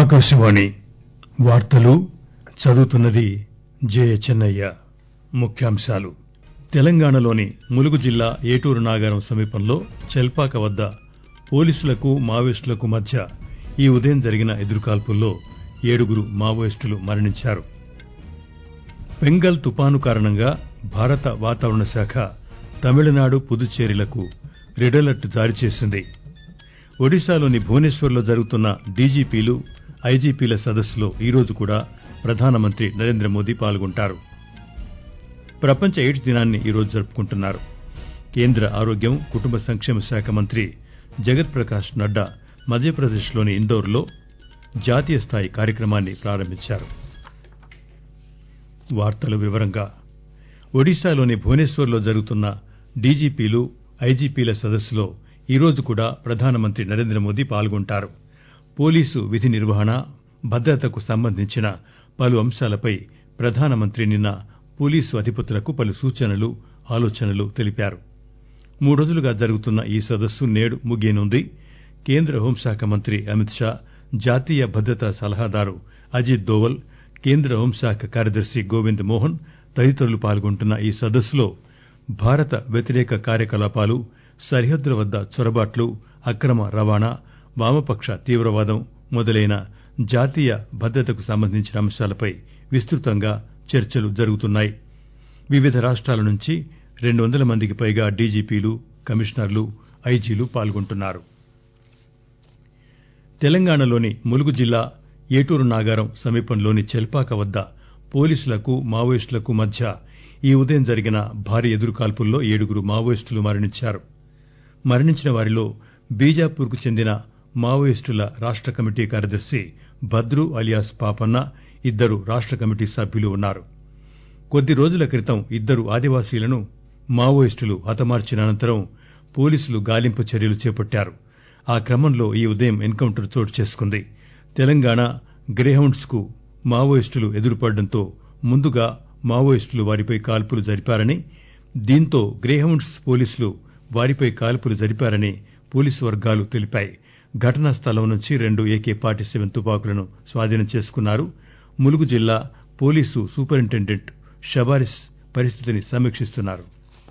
ఆకాశవాణి వార్తలు చదువుతున్నది జయచెన్నయ్య ముఖ్యాంశాలు తెలంగాణలోని ములుగు జిల్లా ఏటూరు నాగారం సమీపంలో చెల్పాక వద్ద పోలీసులకు మావోయిస్టులకు మధ్య ఈ ఉదయం జరిగిన ఎదురుకాల్పుల్లో ఏడుగురు మావోయిస్టులు మరణించారు పెంగల్ తుపాను కారణంగా భారత వాతావరణ శాఖ తమిళనాడు పుదుచ్చేరిలకు రెడ్ అలర్ట్ జారీ చేసింది ఒడిశాలోని భువనేశ్వర్లో జరుగుతున్న డీజీపీలు ఐజీపీల సదస్సులో ఈరోజు కూడా ప్రధానమంత్రి నరేంద్రమోదీ పాల్గొంటారు ప్రపంచ ఎయిడ్స్ దినాన్ని ఈరోజు జరుపుకుంటున్నారు కేంద్ర ఆరోగ్యం కుటుంబ సంక్షేమ శాఖ మంత్రి జగత్ ప్రకాష్ నడ్డా మధ్యప్రదేశ్లోని ఇందోర్లో జాతీయ స్థాయి కార్యక్రమాన్ని ప్రారంభించారు వార్తల వివరంగా ఒడిశాలోని భువనేశ్వర్లో జరుగుతున్న డీజీపీలు ఐజీపీల సదస్సులో ఈరోజు కూడా ప్రధానమంత్రి నరేంద్రమోదీ పాల్గొంటారు పోలీసు విధి నిర్వహణ భద్రతకు సంబంధించిన పలు అంశాలపై ప్రధానమంత్రి నిన్న పోలీసు అధిపతులకు పలు సూచనలు ఆలోచనలు తెలిపారు మూడ్రోజులుగా జరుగుతున్న ఈ సదస్సు నేడు ముగియనుంది కేంద్ర హోంశాఖ మంత్రి అమిత్ షా జాతీయ భద్రతా సలహాదారు అజిత్ దోవల్ కేంద్ర హోంశాఖ కార్యదర్శి గోవింద్ మోహన్ తదితరులు పాల్గొంటున్న ఈ సదస్సులో భారత వ్యతిరేక కార్యకలాపాలు సరిహద్దుల వద్ద చొరబాట్లు అక్రమ రవాణా వామపక్ష తీవ్రవాదం మొదలైన జాతీయ భద్రతకు సంబంధించిన అంశాలపై విస్తృతంగా చర్చలు జరుగుతున్నాయి వివిధ రాష్టాల నుంచి రెండు వందల మందికి పైగా డీజీపీలు కమిషనర్లు ఐజీలు పాల్గొంటున్నారు తెలంగాణలోని ములుగు జిల్లా ఏటూరు నాగారం సమీపంలోని చెల్పాక వద్ద పోలీసులకు మావోయిస్టులకు మధ్య ఈ ఉదయం జరిగిన భారీ ఎదురుకాల్పుల్లో ఏడుగురు మావోయిస్టులు మరణించారు మరణించిన వారిలో బీజాపూర్ కు చెందిన మావోయిస్టుల రాష్ట కమిటీ కార్యదర్శి భద్రు అలియాస్ పాపన్న ఇద్దరు రాష్ట కమిటీ సభ్యులు ఉన్నారు కొద్ది రోజుల క్రితం ఇద్దరు ఆదివాసీలను మావోయిస్టులు హతమార్చిన అనంతరం పోలీసులు గాలింపు చర్యలు చేపట్టారు ఆ క్రమంలో ఈ ఉదయం ఎన్కౌంటర్ చోటు చేసుకుంది తెలంగాణ గ్రేహౌండ్స్ కు మావోయిస్టులు ఎదురుపడడంతో ముందుగా మావోయిస్టులు వారిపై కాల్పులు జరిపారని దీంతో గ్రేహౌండ్స్ పోలీసులు వారిపై కాల్పులు జరిపారని పోలీసు వర్గాలు తెలిపాయి ఘటనా స్థలం నుంచి రెండు ఏకే ఫార్టీ సెవెన్ తుపాకులను స్వాధీనం చేసుకున్నారు ములుగు జిల్లా పోలీసు సూపరింటెండెంట్ షబారిస్ పరిస్థితిని సమీక్షిస్తున్నారు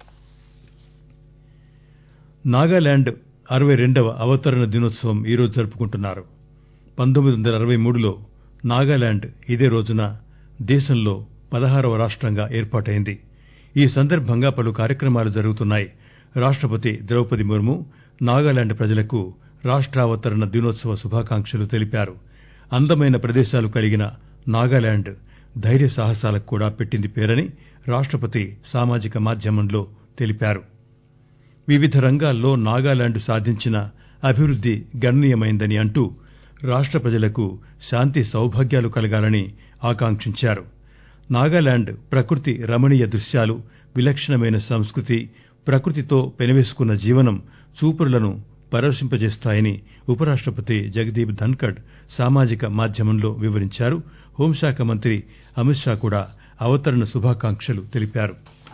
నాగాలాండ్ అరవై రెండవ అవతరణ దినోత్సవం ఈరోజు జరుపుకుంటున్నారు పంతొమ్మిది వందల అరవై మూడులో నాగాలాండ్ ఇదే రోజున దేశంలో పదహారవ రాష్టంగా ఏర్పాటైంది ఈ సందర్భంగా పలు కార్యక్రమాలు జరుగుతున్నాయి రాష్టపతి ద్రౌపది ముర్ము నాగాలాండ్ ప్రజలకు రాష్టావతరణ దినోత్సవ శుభాకాంక్షలు తెలిపారు అందమైన ప్రదేశాలు కలిగిన నాగాలాండ్ ధైర్య సాహసాలకు కూడా పెట్టింది పేరని రాష్టపతి సామాజిక మాధ్యమంలో తెలిపారు వివిధ రంగాల్లో నాగాలాండ్ సాధించిన అభివృద్ది గణనీయమైందని అంటూ రాష్ట ప్రజలకు శాంతి సౌభాగ్యాలు కలగాలని ఆకాంక్షించారు నాగాలాండ్ ప్రకృతి రమణీయ దృశ్యాలు విలక్షణమైన సంస్కృతి ప్రకృతితో పెనవేసుకున్న జీవనం చూపరులను పరవశింపజేస్తాయని ఉపరాష్టపతి జగదీప్ ధన్కడ్ సామాజిక మాధ్యమంలో వివరించారు హోంశాఖ మంత్రి అమిత్ షా కూడా అవతరణ శుభాకాంక్షలు తెలిపారు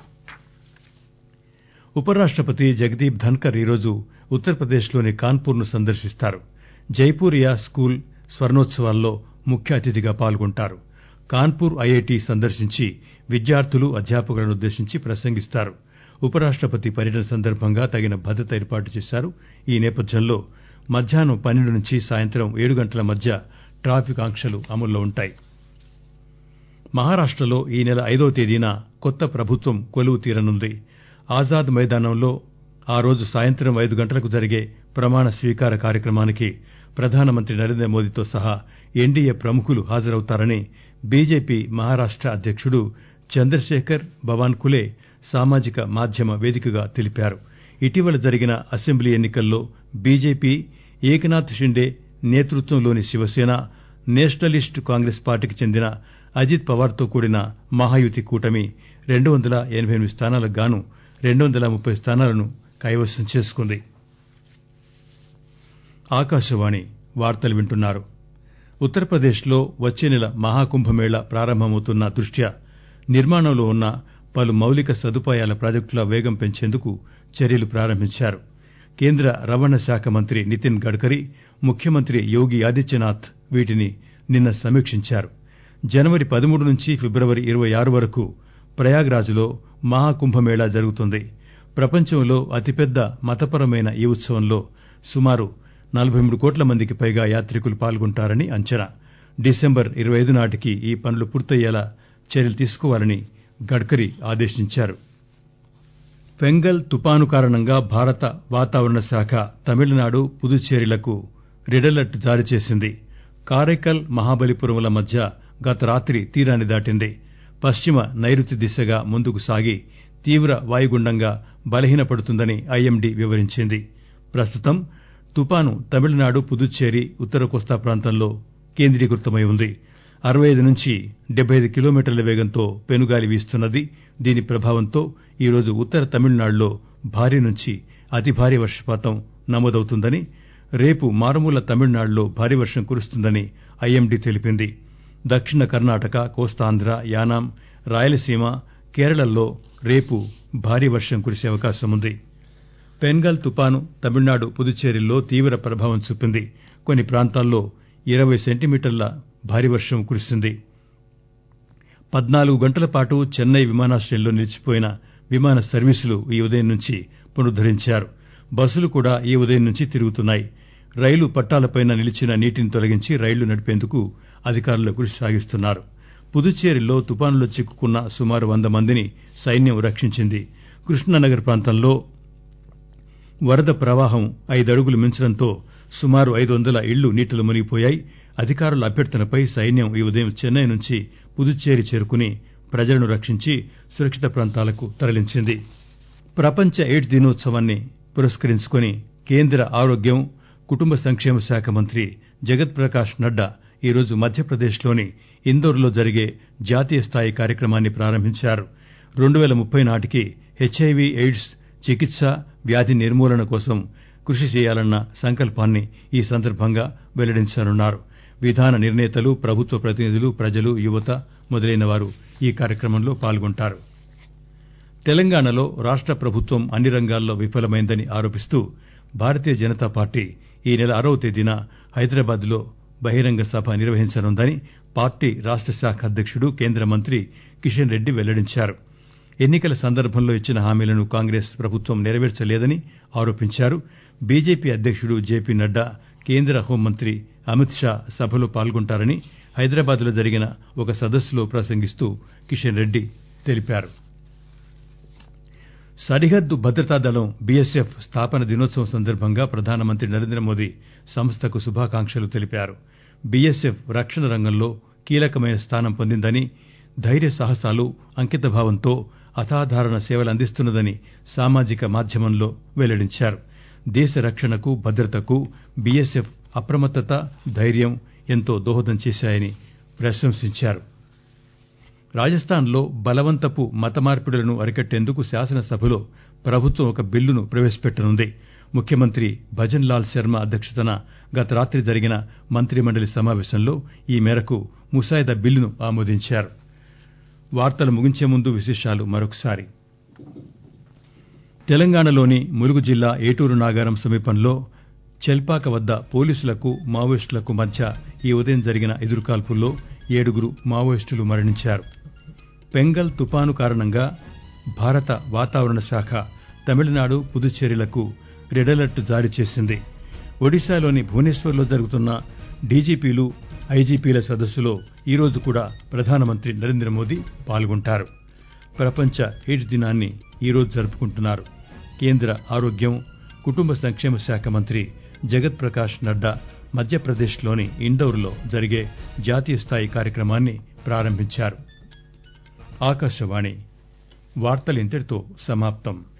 ఉపరాష్టపతి జగదీప్ ధన్కర్ ఈరోజు ఉత్తరప్రదేశ్లోని కాన్పూర్ ను సందర్శిస్తారు జైపూరియా స్కూల్ స్వర్ణోత్సవాల్లో ముఖ్య అతిథిగా పాల్గొంటారు కాన్పూర్ ఐఐటి సందర్శించి విద్యార్థులు అధ్యాపకులనుద్దేశించి ప్రసంగిస్తారు ఉపరాష్టపతి పర్యటన సందర్భంగా తగిన భద్రత ఏర్పాటు చేశారు ఈ నేపథ్యంలో మధ్యాహ్నం పన్నెండు నుంచి సాయంత్రం ఏడు గంటల మధ్య ట్రాఫిక్ ఆంక్షలు అమల్లో ఉంటాయి మహారాష్టలో ఈ నెల ఐదవ తేదీన కొత్త ప్రభుత్వం కొలువు తీరనుంది ఆజాద్ మైదానంలో ఆ రోజు సాయంత్రం ఐదు గంటలకు జరిగే ప్రమాణ స్వీకార కార్యక్రమానికి ప్రధానమంత్రి నరేంద్ర మోదీతో సహా ఎన్డీఏ ప్రముఖులు హాజరవుతారని బీజేపీ మహారాష్ట అధ్యకుడు చంద్రశేఖర్ బవాన్కులే సామాజిక మాధ్యమ వేదికగా తెలిపారు ఇటీవల జరిగిన అసెంబ్లీ ఎన్నికల్లో బీజేపీ ఏకనాథ్ షిండే నేతృత్వంలోని శివసేన నేషనలిస్ట్ కాంగ్రెస్ పార్టీకి చెందిన అజిత్ పవార్ తో కూడిన మహాయుతి కూటమి రెండు వందల ఎనబై ఎనిమిది స్థానాలకు గాను రెండు వందల ముప్పై స్థానాలను కైవసం చేసుకుంది ఆకాశవాణి వార్తలు వింటున్నారు ఉత్తరప్రదేశ్లో వచ్చే నెల మహాకుంభమేళా ప్రారంభమవుతున్న దృష్ట్యా నిర్మాణంలో ఉన్న పలు మౌలిక సదుపాయాల ప్రాజెక్టుల వేగం పెంచేందుకు చర్యలు ప్రారంభించారు కేంద్ర రవాణా శాఖ మంత్రి నితిన్ గడ్కరీ ముఖ్యమంత్రి యోగి ఆదిత్యనాథ్ వీటిని నిన్న సమీక్షించారు జనవరి పదమూడు నుంచి ఫిబ్రవరి ఇరవై ఆరు వరకు ప్రయాగ్రాజ్లో మహాకుంభమేళా జరుగుతుంది ప్రపంచంలో అతిపెద్ద మతపరమైన ఈ ఉత్సవంలో సుమారు నలభై మూడు కోట్ల మందికి పైగా యాత్రికులు పాల్గొంటారని అంచనా డిసెంబర్ ఇరవై ఐదు నాటికి ఈ పనులు పూర్తయ్యేలా చర్యలు తీసుకోవాలని గడ్కరీ ఆదేశించారు ఫెంగల్ తుపాను కారణంగా భారత వాతావరణ శాఖ తమిళనాడు పుదుచ్చేరిలకు రెడ్ అలర్ట్ జారీ చేసింది కారైకల్ మహాబలిపురంల మధ్య గత రాత్రి తీరాన్ని దాటింది పశ్చిమ నైరుతి దిశగా ముందుకు సాగి తీవ్ర వాయుగుండంగా బలహీనపడుతుందని ఐఎండీ వివరించింది ప్రస్తుతం తుపాను తమిళనాడు పుదుచ్చేరి ఉత్తర కోస్తా ప్రాంతంలో కేంద్రీకృతమై ఉంది అరవై ఐదు నుంచి డెబ్బై ఐదు కిలోమీటర్ల వేగంతో పెనుగాలి వీస్తున్నది దీని ప్రభావంతో ఈరోజు ఉత్తర తమిళనాడులో భారీ నుంచి అతి భారీ వర్షపాతం నమోదవుతుందని రేపు మారుమూల తమిళనాడులో భారీ వర్షం కురుస్తుందని ఐఎండీ తెలిపింది దక్షిణ కర్ణాటక కోస్తాంధ్ర యానాం రాయలసీమ కేరళల్లో రేపు భారీ వర్షం కురిసే అవకాశం ఉంది పెన్గల్ తుపాను తమిళనాడు పుదుచ్చేరిల్లో తీవ్ర ప్రభావం చూపింది కొన్ని ప్రాంతాల్లో ఇరవై సెంటీమీటర్ల భారీ వర్షం కురిసింది పద్నాలుగు గంటల పాటు చెన్నై విమానాశ్రయంలో నిలిచిపోయిన విమాన సర్వీసులు ఈ ఉదయం నుంచి పునరుద్దరించారు బస్సులు కూడా ఈ ఉదయం నుంచి తిరుగుతున్నాయి రైలు పట్టాలపైన నిలిచిన నీటిని తొలగించి రైళ్లు నడిపేందుకు అధికారులు కృషి సాగిస్తున్నారు పుదుచ్చేరిలో తుపానులో చిక్కుకున్న సుమారు వంద మందిని సైన్యం రక్షించింది కృష్ణానగర్ ప్రాంతంలో వరద ప్రవాహం ఐదడుగులు మించడంతో సుమారు ఐదు వందల ఇళ్లు నీటిలో మునిగిపోయాయి అధికారుల అభ్యర్థనపై సైన్యం ఈ ఉదయం చెన్నై నుంచి పుదుచ్చేరి చేరుకుని ప్రజలను రక్షించి సురక్షిత ప్రాంతాలకు తరలించింది ప్రపంచ ఎయిడ్స్ దినోత్సవాన్ని పురస్కరించుకుని కేంద్ర ఆరోగ్యం కుటుంబ సంక్షేమ శాఖ మంత్రి జగత్ ప్రకాష్ నడ్డా ఈరోజు మధ్యప్రదేశ్లోని ఇందోర్లో జరిగే జాతీయ స్థాయి కార్యక్రమాన్ని ప్రారంభించారు రెండు పేల ముప్పై నాటికి హెచ్ఐవి ఎయిడ్స్ చికిత్స వ్యాధి నిర్మూలన కోసం కృషి చేయాలన్న సంకల్పాన్ని ఈ సందర్భంగా వెల్లడించనున్నారు విధాన నిర్ణేతలు ప్రభుత్వ ప్రతినిధులు ప్రజలు యువత మొదలైన వారు ఈ కార్యక్రమంలో పాల్గొంటారు తెలంగాణలో రాష్ట ప్రభుత్వం అన్ని రంగాల్లో విఫలమైందని ఆరోపిస్తూ భారతీయ జనతా పార్టీ ఈ నెల ఆరవ తేదీన హైదరాబాద్ లో బహిరంగ సభ నిర్వహించనుందని పార్టీ రాష్ట శాఖ అధ్యకుడు కేంద్ర మంత్రి కిషన్ రెడ్డి వెల్లడించారు ఎన్నికల సందర్భంలో ఇచ్చిన హామీలను కాంగ్రెస్ ప్రభుత్వం నెరవేర్చలేదని ఆరోపించారు బీజేపీ అధ్యకుడు జేపీ నడ్డా కేంద్ర హోంమంత్రి అమిత్ షా సభలో పాల్గొంటారని హైదరాబాద్ లో జరిగిన ఒక సదస్సులో ప్రసంగిస్తూ కిషన్ రెడ్డి తెలిపారు సరిహద్దు భద్రతా దళం బీఎస్ఎఫ్ స్థాపన దినోత్సవం సందర్భంగా ప్రధానమంత్రి నరేంద్ర మోదీ సంస్థకు శుభాకాంక్షలు తెలిపారు బీఎస్ఎఫ్ రక్షణ రంగంలో కీలకమైన స్థానం పొందిందని ధైర్య సాహసాలు అంకితభావంతో అసాధారణ సేవలందిస్తున్నదని సామాజిక మాధ్యమంలో వెల్లడించారు దేశ రక్షణకు భద్రతకు బీఎస్ఎఫ్ అప్రమత్తత ధైర్యం ఎంతో దోహదం చేశాయని ప్రశంసించారు రాజస్థాన్ లో బలవంతపు మత మార్పిడులను అరికట్టేందుకు శాసనసభలో ప్రభుత్వం ఒక బిల్లును ప్రవేశపెట్టనుంది ముఖ్యమంత్రి భజన్ లాల్ శర్మ అధ్యక్షతన గత రాత్రి జరిగిన మంత్రిమండలి సమావేశంలో ఈ మేరకు ముసాయిదా బిల్లును ఆమోదించారు వార్తలు ముగించే ముందు విశేషాలు మరొకసారి తెలంగాణలోని ములుగు జిల్లా ఏటూరు నాగారం సమీపంలో చెల్పాక వద్ద పోలీసులకు మావోయిస్టులకు మధ్య ఈ ఉదయం జరిగిన ఎదురుకాల్పుల్లో ఏడుగురు మావోయిస్టులు మరణించారు పెంగల్ తుపాను కారణంగా భారత వాతావరణ శాఖ తమిళనాడు పుదుచ్చేరిలకు రెడ్ అలర్ట్ జారీ చేసింది ఒడిశాలోని భువనేశ్వర్లో జరుగుతున్న డీజీపీలు ఐజీపీల సదస్సులో ఈరోజు కూడా ప్రధానమంత్రి నరేంద్ర మోదీ పాల్గొంటారు ప్రపంచ ఎయిడ్స్ దినాన్ని ఈరోజు జరుపుకుంటున్నారు కేంద్ర ఆరోగ్యం కుటుంబ సంక్షేమ శాఖ మంత్రి జగత్ ప్రకాష్ నడ్డా మధ్యప్రదేశ్లోని ఇందౌర్లో జరిగే జాతీయ స్థాయి కార్యక్రమాన్ని ప్రారంభించారు ఆకాశవాణి వార్తలు ఇంతటితో సమాప్తం